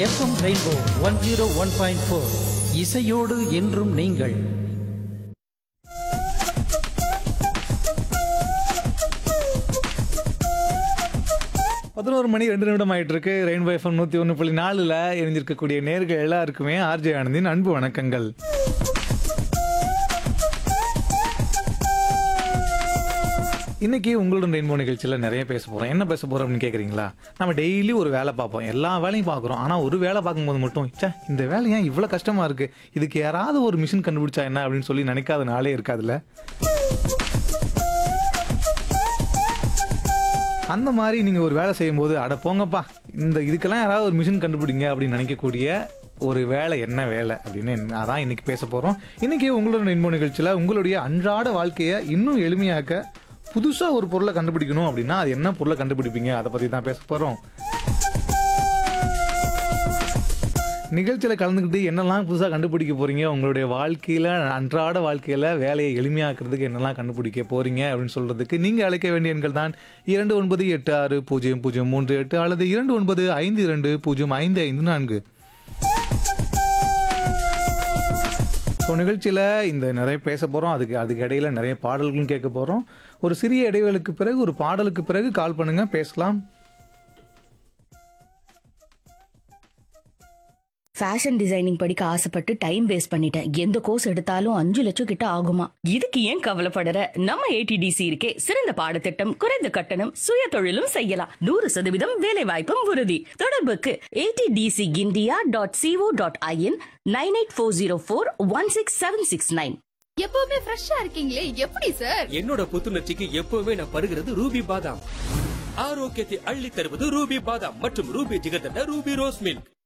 FM rainbow one zero one point four இசையோடு என்றும் நீங்கள் பதினோரு மணி ரெண்டு நிமிடம் ஆயிட்டு இருக்கு ரெயின்போ எஃப்எம் நூத்தி ஒன்று புள்ளி நாலுல இணைஞ்சிருக்கக்கூடிய நேர்கள் எல்லாருக்குமே ஆர்ஜே ஆனந்தின் அன்பு வணக்கங்கள் இன்னைக்கு உங்களுடன் ரெயின்போ நிகழ்ச்சியில் நிறைய பேச போறோம் என்ன பேச போறோம் அப்படின்னு கேக்குறீங்களா நம்ம டெய்லி ஒரு வேலை பார்ப்போம் எல்லா வேலையும் பார்க்குறோம் ஆனா ஒரு வேலை பார்க்கும்போது மட்டும் ச்சே இந்த வேலை ஏன் இவ்வளவு கஷ்டமா இருக்கு இதுக்கு யாராவது ஒரு மிஷின் கண்டுபிடிச்சா என்ன அப்படின்னு சொல்லி நினைக்காத நாளே இருக்காதுல்ல அந்த மாதிரி நீங்கள் ஒரு வேலை செய்யும்போது அட போங்கப்பா இந்த இதுக்கெல்லாம் யாராவது ஒரு மிஷின் கண்டுபிடிங்க அப்படின்னு நினைக்கக்கூடிய ஒரு வேலை என்ன வேலை அப்படின்னு என்ன- அதான் இன்னைக்கு பேச போகிறோம் இன்னைக்கு உங்களோட இன்ப நிகழ்ச்சியில் உங்களுடைய அன்றாட வாழ்க்கையை இன்னும் எளிமையாக்க புதுசாக ஒரு பொருளை கண்டுபிடிக்கணும் அப்படின்னா அது என்ன பொருளை கண்டுபிடிப்பீங்க அதை பற்றி தான் பேச போகிறோம் நிகழ்ச்சியில் கலந்துக்கிட்டு என்னெல்லாம் புதுசாக கண்டுபிடிக்க போறீங்க உங்களுடைய வாழ்க்கையில் அன்றாட வாழ்க்கையில் வேலையை எளிமையாக்குறதுக்கு என்னெல்லாம் கண்டுபிடிக்க போறீங்க அப்படின்னு சொல்றதுக்கு நீங்கள் அழைக்க வேண்டிய எண்கள் தான் இரண்டு ஒன்பது எட்டு ஆறு பூஜ்ஜியம் பூஜ்ஜியம் மூன்று எட்டு அல்லது இரண்டு ஒன்பது ஐந்து இரண்டு பூஜ்ஜியம் ஐந்து ஐந்து நான்கு ஸோ நிகழ்ச்சியில் இந்த நிறைய பேச போகிறோம் அதுக்கு அதுக்கு இடையில நிறைய பாடல்களும் கேட்க போகிறோம் ஒரு சிறிய இடைவேளுக்கு பிறகு ஒரு பாடலுக்கு பிறகு கால் பண்ணுங்க பேசலாம் ஃபேஷன் டிசைனிங் படிக்க ஆசைப்பட்டு டைம் வேஸ்ட் பண்ணிட்டேன் எந்த கோர்ஸ் எடுத்தாலும் அஞ்சு லட்சம் கிட்ட ஆகுமா இதுக்கு ஏன் கவலைப்படற நம்ம ஏடிடிசி இருக்கே சிறந்த பாடத்திட்டம் குறைந்த கட்டணம் சுய தொழிலும் செய்யலாம் நூறு சதவீதம் வேலை வாய்ப்பும் உறுதி தொடர்புக்கு ATDC India dot CO dot IN nine eight four zero four one six seven six nine எப்பவுமே ஃப்ரெஷ்ஷா இருக்கீங்களே எப்படி சார் என்னோட புத்துணர்ச்சிக்கு எப்பவுமே நான் பருகிறது ரூபி பாதாம் ஆரோக்கியத்தை அள்ளி தருவது ரூபி பாதாம் மற்றும் Ruby jigarthanda Ruby rose milk